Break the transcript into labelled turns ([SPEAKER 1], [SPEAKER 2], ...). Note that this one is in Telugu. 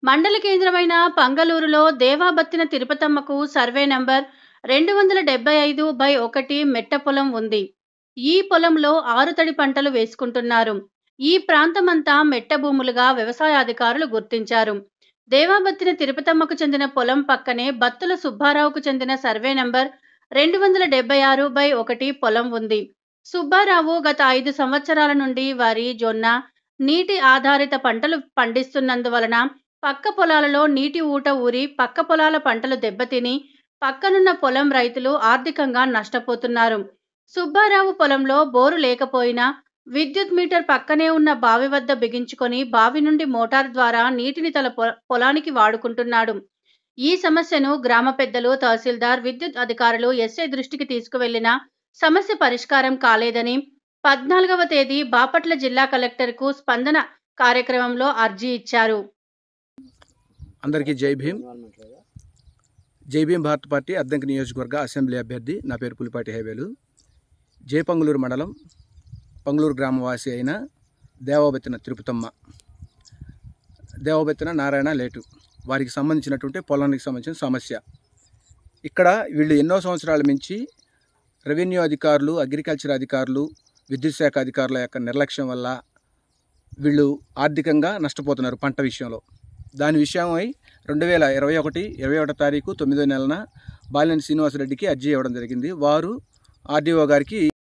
[SPEAKER 1] మండల కేంద్రమైన పంగలూరులో దేవాబత్తిన తిరుపతమ్మకు సర్వే నంబర్ రెండు వందల డెబ్బై ఐదు బై ఒకటి మెట్ట పొలం ఉంది ఈ పొలంలో ఆరుతడి పంటలు వేసుకుంటున్నారు ఈ ప్రాంతమంతా మెట్ట భూములుగా వ్యవసాయాధికారులు గుర్తించారు దేవాబత్తిన తిరుపతమ్మకు చెందిన పొలం పక్కనే బత్తుల సుబ్బారావుకు చెందిన సర్వే నంబర్ రెండు వందల డెబ్బై ఆరు బై ఒకటి పొలం ఉంది సుబ్బారావు గత ఐదు సంవత్సరాల నుండి వరి జొన్న నీటి ఆధారిత పంటలు పండిస్తున్నందువలన పక్క పొలాలలో నీటి ఊట ఊరి పక్క పొలాల పంటలు దెబ్బతిని పక్కనున్న పొలం రైతులు ఆర్థికంగా నష్టపోతున్నారు సుబ్బారావు పొలంలో బోరు లేకపోయినా విద్యుత్ మీటర్ పక్కనే ఉన్న బావి వద్ద బిగించుకొని బావి నుండి మోటార్ ద్వారా నీటిని తన పొ- పొలానికి వాడుకుంటున్నాడు ఈ సమస్యను గ్రామ పెద్దలు తహసీల్దార్ విద్యుత్ అధికారులు ఎస్ఐ దృష్టికి తీసుకువెళ్లినా సమస్య పరిష్కారం కాలేదని పద్నాలుగవ తేదీ బాపట్ల జిల్లా కలెక్టర్కు స్పందన కార్యక్రమంలో అర్జీ ఇచ్చారు
[SPEAKER 2] అందరికీ జై భీమ్ జై భీమ్ భారత్ పార్టీ అద్దంకి నియోజకవర్గ అసెంబ్లీ అభ్యర్థి నా పేరు పులిపాటి హైవేలు జయపంగులూరు మండలం పంగులూరు గ్రామవాసి అయిన దేవబెత్తిన తిరుపతమ్మ దేవబెత్తిన నారాయణ లేటు వారికి సంబంధించినటువంటి పొలానికి సంబంధించిన సమస్య ఇక్కడ వీళ్ళు ఎన్నో సంవత్సరాల మించి రెవెన్యూ అధికారులు అగ్రికల్చర్ అధికారులు విద్యుత్ శాఖ అధికారుల యొక్క నిర్లక్ష్యం వల్ల వీళ్ళు ఆర్థికంగా నష్టపోతున్నారు పంట విషయంలో దాని విషయమై రెండు వేల ఇరవై ఒకటి ఇరవై ఒకటో తారీఖు తొమ్మిదో నెలన బాలినేని శ్రీనివాసరెడ్డికి అర్జీ ఇవ్వడం జరిగింది వారు ఆర్డీఓ గారికి